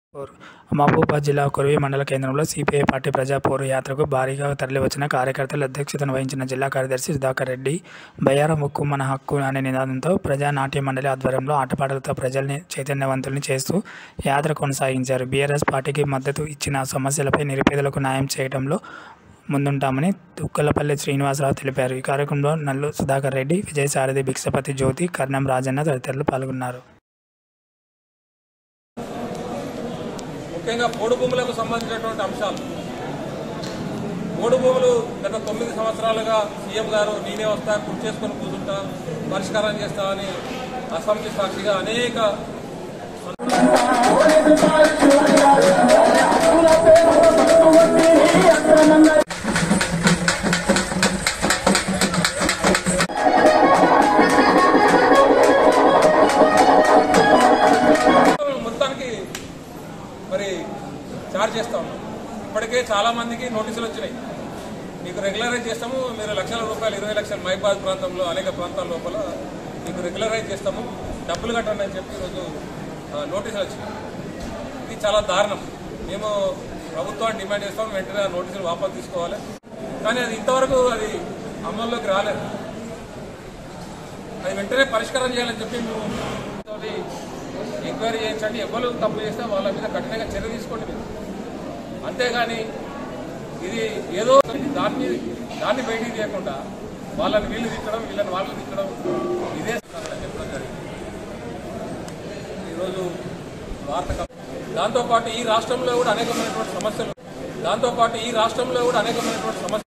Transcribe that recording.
మహబూబాబాద్ జిల్లా కొరివి మండల కేంద్రంలో సిపిఐ పార్టీ ప్రజా పోరు యాత్రకు భారీగా తరలివచ్చిన కార్యకర్తల అధ్యక్షతన వహించిన జిల్లా కార్యదర్శి సుధాకర్ రెడ్డి బయ్యారం ముక్కు మన హక్కు అనే నినాదంతో ప్రజా నాట్య మండలి ఆధ్వర్యంలో ఆటపాటలతో ప్రజల్ని చైతన్యవంతుల్ని చేస్తూ యాత్ర కొనసాగించారు బీఆర్ఎస్ పార్టీకి మద్దతు ఇచ్చిన సమస్యలపై నిరుపేదలకు న్యాయం చేయడంలో ముందుంటామని తుక్కలపల్లి శ్రీనివాసరావు తెలిపారు ఈ కార్యక్రమంలో నల్లు సుధాకర్ రెడ్డి విజయసారథి భిక్షపతి జ్యోతి కర్ణం రాజన్న తదితరులు పాల్గొన్నారు ముఖ్యంగా పోడు భూములకు సంబంధించినటువంటి అంశాలు పోడు భూములు గత తొమ్మిది సంవత్సరాలుగా సీఎం గారు నేనే వస్తా కుర్చీ చేసుకొని కూర్చుంటా పరిష్కారం చేస్తామని అసెంబ్లీ సాక్షిగా అనేక మొత్తానికి మరి చార్జ్ చేస్తా ఉన్నాం ఇప్పటికే చాలా మందికి నోటీసులు వచ్చినాయి మీకు రెగ్యులరైజ్ చేస్తాము మీరు లక్షల రూపాయలు ఇరవై లక్షల మైబాద్ ప్రాంతంలో అనేక ప్రాంతాల లోపల మీకు రెగ్యులరైజ్ చేస్తాము డబ్బులు కట్టండి అని చెప్పి ఈరోజు ఆ, నోటీసులు వచ్చినాయి ఇది చాలా దారుణం మేము ప్రభుత్వాన్ని డిమాండ్ చేస్తాం వెంటనే ఆ నోటీసులు వాపసు తీసుకోవాలి కానీ అది ఇంతవరకు అది అమల్లోకి రాలేదు అది వెంటనే పరిష్కారం చేయాలని చెప్పి మేము తోటి ఎంక్వైరీ చేయించండి ఎవరు తప్పు చేస్తే వాళ్ళ మీద కఠినంగా చర్య తీసుకోండి మీరు అంతేగాని ఇది ఏదో దాని మీద దాన్ని బయటికి తీయకుండా వాళ్ళని వీళ్ళు తిట్టడం వీళ్ళని వాళ్ళు తిట్టడం ఇదే అని చెప్పడం జరిగింది ఈరోజు వార్త కప్- దాంతోపాటు ఈ రాష్ట్రంలో కూడా అనేకమైనటువంటి సమస్యలు దాంతోపాటు ఈ రాష్ట్రంలో కూడా అనేకమైనటువంటి సమస్యలు